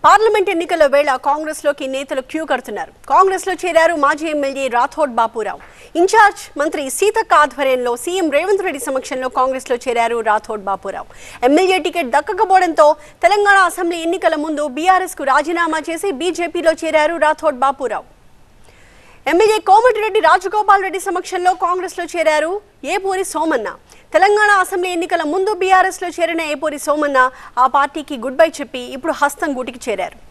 parliament ఎన్నికల వేళ కాంగ్రెస్ లోకి నేతలు క్యూ కడుతున్నారు కాంగ్రెస్ లో చేరారు మాజీ ఎమ్మెల్యే రాథోడ్ బాపురావు ఇన్ఛార్జ్ మంత్రి సీతక్క ఆధ్వర్యంలో సీఎం రేవంత్ రెడ్డి సమక్షంలో కాంగ్రెస్ లో చేరారు రాథోడ్ బాపురావు ఎమ్మెల్యే టికెట్ దక్కకపోవడంతో తెలంగాణ అసెంబ్లీ ఎన్నికల ముందు బీఆర్ఎస్ కు రాజీనామా చేసి బీజేపీలో చేరారు రాథోడ్ బాపురావు ఎమ్మెల్యే కోమటిరెడ్డి రాజగోపాల్ రెడ్డి సమక్షంలో కాంగ్రెస్ లో చేరారు ఏపూరి సోమన్న తెలంగాణ అసెంబ్లీ ఎన్నికల ముందు బీఆర్ఎస్ లో చేరిన ఏపూరి సోమన్న ఆ పార్టీకి గుడ్ బై చెప్పి ఇప్పుడు హస్తం గూటికి చేరారు